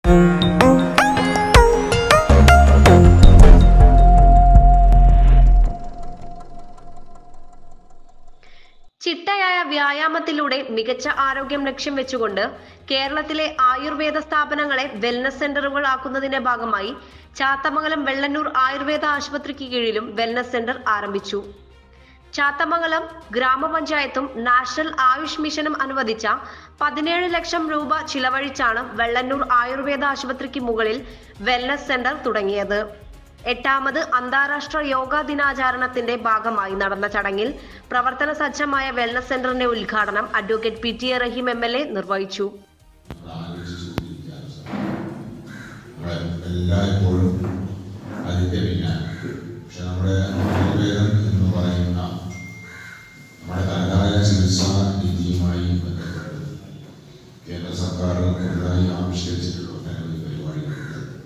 ചിട്ടയായ വ്യായാമത്തിലൂടെ മികച്ച ആരോഗ്യം ലക്ഷ്യം വെച്ചുകൊണ്ട് കേരളത്തിലെ ആയുർവേദ സ്ഥാപനങ്ങളെ വെൽനസ് സെന്ററുകൾ ആക്കുന്നതിന്റെ ഭാഗമായി ചാത്തമംഗലം വെള്ളന്നൂർ ആയുർവേദ ആശുപത്രിക്ക് കീഴിലും വെൽനസ് സെന്റർ ആരംഭിച്ചു ചാത്തമംഗലം ഗ്രാമപഞ്ചായത്തും നാഷണൽ ആയുഷ് മിഷനും അനുവദിച്ച പതിനേഴ് ലക്ഷം രൂപ ചിലവഴിച്ചാണ് വെള്ളന്നൂർ ആയുർവേദ ആശുപത്രിക്ക് മുകളിൽ വെൽനസ് സെന്റർ തുടങ്ങിയത് എട്ടാമത് അന്താരാഷ്ട്ര യോഗാ ദിനാചരണത്തിന്റെ ഭാഗമായി നടന്ന ചടങ്ങിൽ പ്രവർത്തന സജ്ജമായ വെൽനസ് സെന്ററിന്റെ ഉദ്ഘാടനം advocate P T A Rahim M L A നിർവഹിച്ചു നമ്മളെ എല്ലായ്പ്പോഴും അതിൻ്റെ പിന്നാലെ പക്ഷെ നമ്മുടെ ആയുർവേദം എന്ന് പറയുന്ന നമ്മുടെ തനതായ ചികിത്സാ രീതിയുമായി ബന്ധപ്പെട്ട് കേന്ദ്ര സർക്കാർ പുതുതായി ആവിഷ്കരിച്ചിട്ടുള്ള ഒട്ടനവധി പരിപാടികളുണ്ട്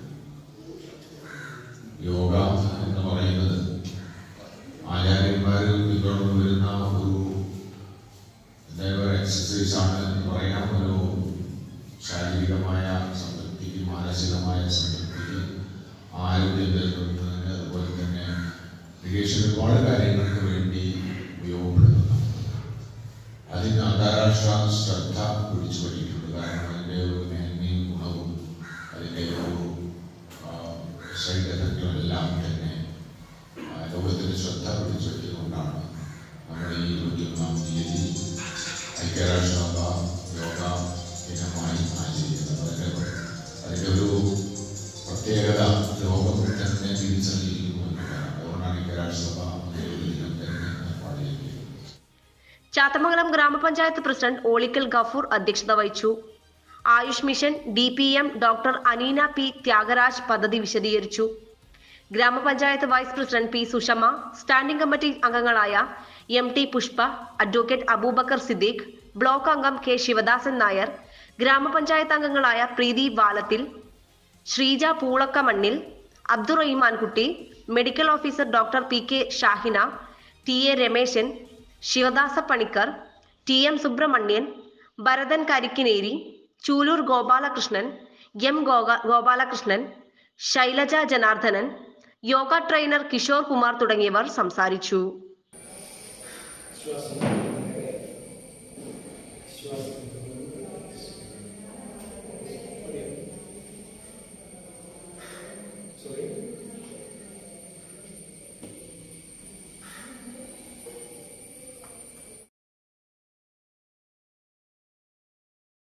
യോഗ എന്ന് പറയുന്നത് ആചാര്യന്മാർ പിന്തുടർന്നു വരുന്ന ഒരു എന്താ എക്സസൈസ് ആണ് എന്ന് പറയാം ഒരു ശാരീരികമായ സംതൃപ്തിക്ക് മാനസികമായ സംതൃപ്തിക്ക് ആരോഗ്യം നിലനിർത്തുന്നതിന് അതുപോലെ തന്നെ നിരീക്ഷണ ഒരുപാട് കാര്യങ്ങൾക്ക് വേണ്ടി ഉപയോഗപ്പെടുത്തുന്നു അതിന് അന്താരാഷ്ട്ര ശ്രദ്ധ പിടിച്ചു പറ്റിയിട്ടുണ്ട് കാരണം അതിൻ്റെ ഒരു മേന്മയും ഗുണവും അതിൻ്റെ ഒരു സൈഡ് എഫക്റ്റും എല്ലാം തന്നെ ആ, ലോകത്തിൻ്റെ ശ്രദ്ധ പിടിച്ചു പറ്റിയതുകൊണ്ടാണ് നമ്മൾ ഈ ഇരുപത്തിയൊന്നാം തീയതി ഐക്യരാഷ്ട്ര യോഗ ദിനമായി ആചരിക്കുന്നത് അതിൻ്റെ അതിൻ്റെ ഒരു പ്രത്യേകത ലോകം തന്നെ തിരിച്ചറിയിക്കുന്നു എന്നതാണ് അതുകൊണ്ടാണ് ഐക്യരാഷ്ട്രസഭ അങ്ങനെ ഒരു ദിനം തന്നെ ഏർപ്പാട് ചെയ്തിരിക്കുന്നത് ചാത്തമംഗലം ഗ്രാമപഞ്ചായത്ത് പ്രസിഡന്റ് ഓളിക്കൽ ഗഫൂർ അധ്യക്ഷത വഹിച്ചു AYUSH mission D P M doctor Aneena P Thyagaraj പദ്ധതി വിശദീകരിച്ചു ഗ്രാമപഞ്ചായത്ത് vice president P Sushama standing committee അംഗങ്ങളായ M T Pushpa advocate Abubakar Siddique block അംഗം കെ ശിവദാസൻ നായർ ഗ്രാമപഞ്ചായത്ത് അംഗങ്ങളായ Preethi Valathil Sreeja Poolakkamannil Abdurahimankutty medical officer doctor P K Shahina T A Rameshan Shivadasa Panicker T M Subramanian Bharathan Karikkineri Chooloor Gopalakrishnan M ഗോക ഗോപാലകൃഷ്ണൻ ശൈലജ ജനാർദ്ദനൻ യോഗ ട്രെയിനർ കിഷോർ കുമാർ തുടങ്ങിയവർ സംസാരിച്ചു ശ്വാസം